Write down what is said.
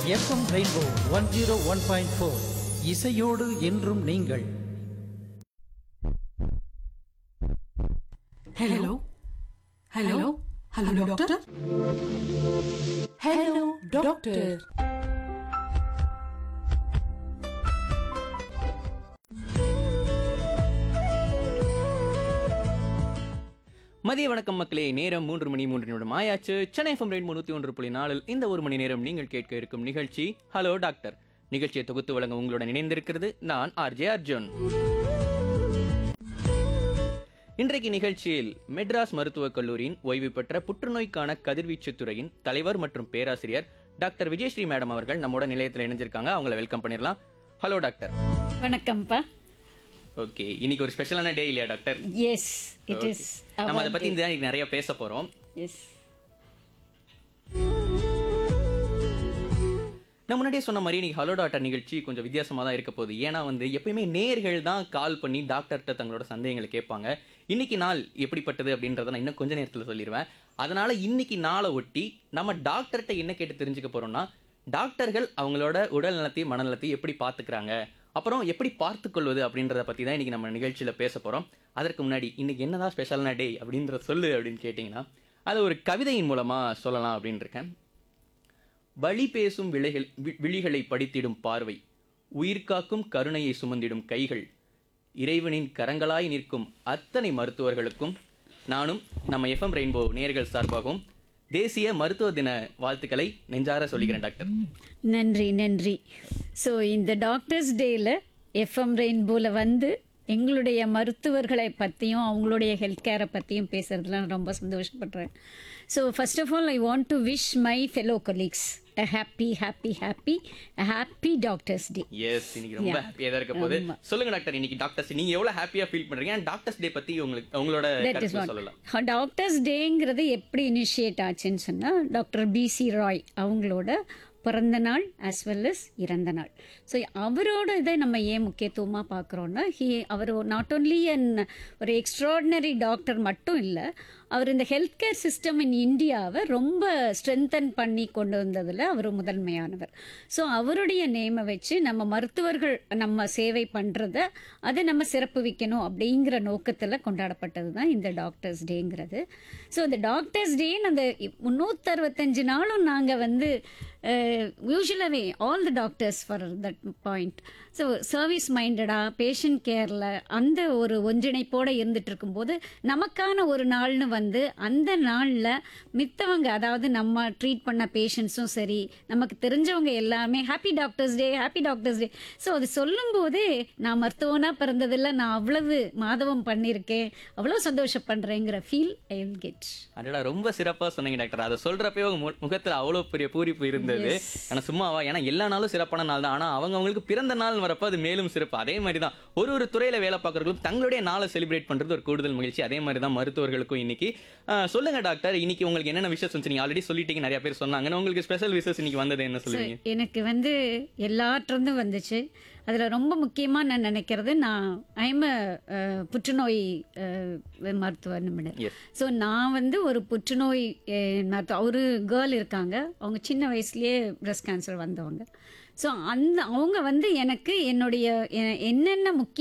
FM rainbow one zero one point four இசையோடு என்றும் நீங்கள் hello hello hello doctor hello doctor மதிய வணக்கம் மக்களே நேரம் மூன்று மணி மூன்று நிமிடம் ஆயாச்சு சென்னை எஃப்எம் ரெயின் முன்னூத்தி ஒன்று புள்ளி நாலில் இந்த ஒரு மணி நேரம் நீங்கள் கேட்க இருக்கும் நிகழ்ச்சி ஹலோ டாக்டர் நிகழ்ச்சியை தொகுத்து வழங்க உங்களுடன் இணைந்திருக்கிறது நான் ஆர்ஜே அர்ஜுன் இன்றைக்கு நிகழ்ச்சியில் மெட்ராஸ் மருத்துவக் கல்லூரியின் ஓய்வு பெற்ற புற்றுநோய்க்கான கதிர்வீச்சு துறையின் தலைவர் மற்றும் பேராசிரியர் டாக்டர் விஜயஸ்ரீ மேடம் அவர்கள் நம்மோட நிலையத்தில் இணைஞ்சிருக்காங்க அவங்கள வெல்கம் பண்ணிடலாம் ஹலோ டாக்டர் வணக்கம்ப்பா ஓகே இன்னைக்கு ஒரு ஸ்பெஷலான டே இல்லையா டாக்டர் எஸ் இட் இஸ் நம்ம அதை பத்தி இந்த இன்னைக்கு நிறைய பேச போறோம் எஸ் நான் முன்னாடியே சொன்ன மாதிரி இன்னைக்கு ஹலோ டாக்டர் நிகழ்ச்சி கொஞ்சம் வித்தியாசமாக தான் இருக்க போகுது ஏன்னா வந்து எப்பயுமே நேர்கள் தான் கால் பண்ணி டாக்டர்கிட்ட தங்களோட சந்தேகங்களை கேட்பாங்க இன்னைக்கு நாள் எப்படிப்பட்டது அப்படின்றத நான் இன்னும் கொஞ்ச நேரத்தில் சொல்லிடுவேன் அதனால இன்னைக்கு நாளை ஒட்டி நம்ம டாக்டர்கிட்ட என்ன கேட்டு தெரிஞ்சுக்க போறோம்னா டாக்டர்கள் அவங்களோட உடல் நலத்தையும் மனநலத்தையும் எப்படி பார்த்துக்கிறாங்க அப்புறம் எப்படி பார்த்துக்கொள்வது அப்படின்றத பற்றி தான் இன்னைக்கு நம்ம நிகழ்ச்சியில் பேச போகிறோம் அதற்கு முன்னாடி இன்னைக்கு என்னதான் ஸ்பெஷலான டே அப்படின்றத சொல்லு அப்படின்னு கேட்டிங்கன்னா அதை ஒரு கவிதையின் மூலமாக சொல்லலாம் அப்படின்னு இருக்கேன் வழி பேசும் விழிகள் வி- விழிகளை படித்திடும் பார்வை உயிர்காக்கும் கருணையை சுமந்திடும் கைகள் இறைவனின் கரங்களாய் நிற்கும் அத்தனை மருத்துவர்களுக்கும் நானும் நம்ம எஃப்எம் ரெயின்போ நேர்கள் சார்பாகவும் தேசிய மருத்துவ தின வாழ்த்துக்களை நெஞ்சார சொல்லிக்கிறேன் டாக்டர் நன்றி நன்றி ஸோ இந்த டாக்டர்ஸ் டேயில் எஃப்எம் ரெயின்போவில் வந்து எங்களுடைய மருத்துவர்களை பற்றியும் அவங்களுடைய ஹெல்த் கேரை பற்றியும் பேசுகிறதுல நான் ரொம்ப சந்தோஷப்படுறேன் so first of all I want to wish my fellow colleagues a happy happy happy happy doctors day yes இன்னைக்கு ரொம்ப ஹாப்பியா தான் இருக்க போகுது சொல்லுங்க டாக்டர் இன்னைக்கு டாக்டர்ஸ் நீங்க எவ்வளவு ஹாப்பியா ஃபீல் பண்றீங்க டாக்டர்ஸ் டே பத்தி உங்களுக்கு உங்களோட தட் இஸ் கருத்து சொல்லலாம் வாட் டாக்டர்ஸ் டேங்கிறது எப்படி இனிஷியேட் ஆச்சுன்னு சொன்னால் டாக்டர் பிசி ராய் அவங்களோட பிறந்த நாள் as well as இறந்த நாள் ஸோ அவரோட இதை நம்ம ஏன் முக்கியத்துவமாக பார்க்குறோன்னா ஹி அவர் நாட் ஓன்லி அன் ஒரு எக்ஸ்ட்ராடினரி டாக்டர் மட்டும் இல்லை அவர் இந்த ஹெல்த் கேர் சிஸ்டம் இன் இந்தியாவை ரொம்ப ஸ்ட்ரென்தன் பண்ணி கொண்டு வந்ததில் அவர் முதன்மையானவர் ஸோ அவருடைய நேமை வச்சு நம்ம மருத்துவர்கள் நம்ம சேவை பண்ணுறத அதை நம்ம சிறப்பு வைக்கணும் அப்படிங்கிற நோக்கத்தில் கொண்டாடப்பட்டது தான் இந்த டாக்டர்ஸ் டேங்கிறது ஸோ இந்த டாக்டர்ஸ் டேன்னு அந்த முந்நூற்றறுபத்தஞ்சு நாளும் நாங்கள் வந்து யூஸ்வலாகவே all the doctors for that point so service மைண்டடாக பேஷண்ட் கேரில் அந்த ஒரு ஒன்றிணைப்போடு இருந்துட்டு இருக்கும்போது நமக்கான ஒரு நாள்னு வந்து அந்த நாளில் மித்தவங்க அதாவது நம்ம ட்ரீட் பண்ண பேஷண்ட்ஸும் சரி நமக்கு தெரிஞ்சவங்க எல்லாமே happy doctors day happy doctors day so அது சொல்லும்போதே நான் மருத்துவனாக பிறந்ததில் நான் அவ்வளவு மாதவம் பண்ணியிருக்கேன் அவ்வளோ சந்தோஷப்படுறேங்கிற ஃபீல் ஐ வில் கெட் அடடா ரொம்ப சிறப்பா சொன்னீங்க டாக்டர் அதை சொல்றப்பவே உங்க மு- முகத்துல அவ்வளவு பெரிய பூரிப்பு இருந்தது ஆனா சும்மாவா ஏன்னா எல்லா நாளும் சிறப்பான நாள் தான் ஆனா அவங்க அவங்களுக்கு பிறந்த நாள் வரப்ப அது மேலும் சிறப்பு அதே மாதிரி தான் ஒரு ஒரு துறையில வேலை பார்க்கறவங்களும் தங்களுடைய நாளை செலிப்ரேட் பண்றது ஒரு கூடுதல் மகிழ்ச்சி அதே மாதிரி தான் மருத்துவர்களுக்கும் இன்னைக்கு ஆஹ், சொல்லுங்க டாக்டர் இன்னைக்கு உங்களுக்கு என்னென்ன விஷயம் சொன்னீங்க நீங்க ஆல்ரெடி சொல்லிட்டீங்க நிறைய பேர் சொன்னாங்க உங்களுக்கு ஸ்பெஷல் விஷஸ் இன்னைக்கு வந்தது என்ன சொல்லுவீங்க எனக்கு வந்து எல்லாற்றிருந்தும் வந்துச்சு அதில் ரொம்ப முக்கியமாக நான் நினைக்கிறது நான் ஐம் புற்றுநோய் அஹ், மருத்துவ நிபுணர் Yes. ஸோ நான் வந்து ஒரு புற்றுநோய் அஹ், மருத்துவ ஒரு கேர்ள் இருக்காங்க அவங்க சின்ன வயசுலயே பிரஸ்ட் கேன்சர் வந்தவங்க ஸோ அந்த அவங்க வந்து எனக்கு என்னுடைய எ- என்னென்ன முக்கிய